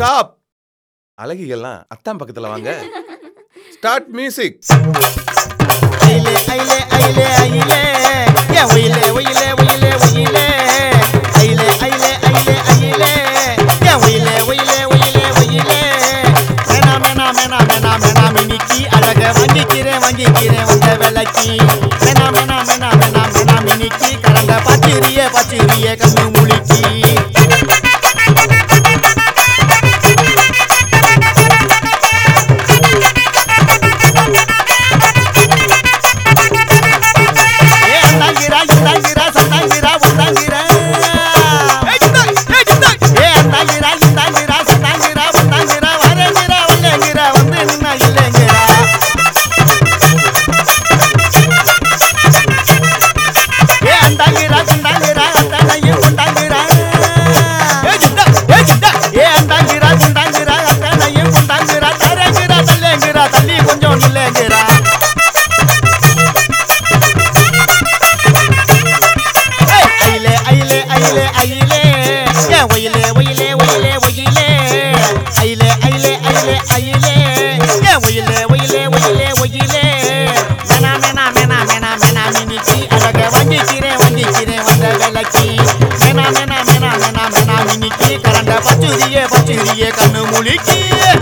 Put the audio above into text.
stop அழகிகள்லாம் அத்தான் பக்கத்துல வாங்க ஸ்டார்ட் மியூசிக் ஐலே ஐலே ஐலே ஐலே ஏ ஒயிலே ஒயிலே ஒயிலே ஒயிலே ஐலே ஐலே ஐலே ஐலே ஏ ஒயிலே ஒயிலே ஒயிலே ஒயிலே மேனா மேனா மேனா மேனா மேனா மினிக்கி அழக வாங்கிக்கிறேன் வாங்கிக்கிறேன் வந்த விலைக்கு மேனா மேனா மேனா மேனா மேனா மினிக்கி கலந்த பச்சிரிய பச்சிரிய கண்ணு முழிக்கி ஏ அந்தாங்கிரா இந்தாங்கிரா சந்தாங்கிரா உந்தாங்கிரா ஏ அந்தாங்கிரா இந்தாங்கிரா சந்தாங்கிரா உந்தாங்கிரா வரேங்கிரா வரேங்கிரா வந்து நின்னா இல்லைங்கிரா ஏ அந்தாங்கிரா குண்டாங்கிரா அத்தனையும் குண்டாங்கிரா ஏ அந்தாங்கிரா குண்டாங்கிரா அத்தனையும் குண்டாங்கிரா தரங்கிரா தல்லேங்கிரா தள்ளி கொஞ்சம் நில்லேங்கிரா ஐலே ஐலே ஐலே ஐலே ஏன் ஒயிலே ஒயிலே ஒயிலே ஒயிலே ஐலே ஐலே ஐலே ஐலே ஏன் ஒயிலே ஒயிலே ஒயிலே ஒயிலே மேனா மேனா மேனா மேனா மேனா மினிக்கி அழக வாங்கிக்கிறேன் வாங்கிக்கிறேன் வந்த விலைக்கு மேனா மேனா மேனா மேனா மேனா மினிக்கி கரண்ட பச்சுரியே பச்சுரியே கண்ணு முழிக்கி